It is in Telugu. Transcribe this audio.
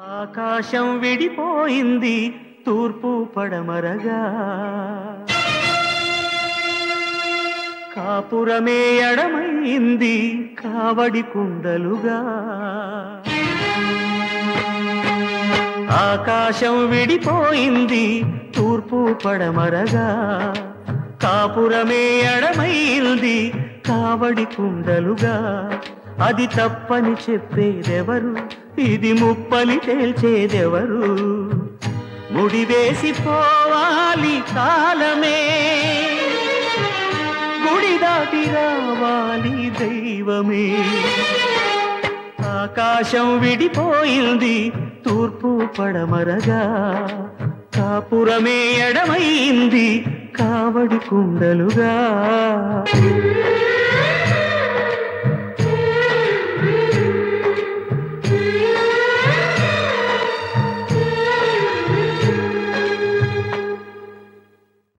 ఆకాశం విడిపోయింది తూర్పు పడమరగా కాపురమే ఎడమైంది కావడి కుండలుగా ఆకాశం విడిపోయింది తూర్పు పడమరగా కాపురమే ఎడమైంది కావడి కుండలుగా అది తప్పని చెప్పేదెవరు ఇది ముప్పని తేల్చేదెవరు ముడివేసిపోవాలి కాలమే గుడి దాటి రావాలి దైవమే ఆకాశం విడిపోయింది తూర్పు పడమరగా కాపురమే ఎడమైంది కావడి కుండలుగా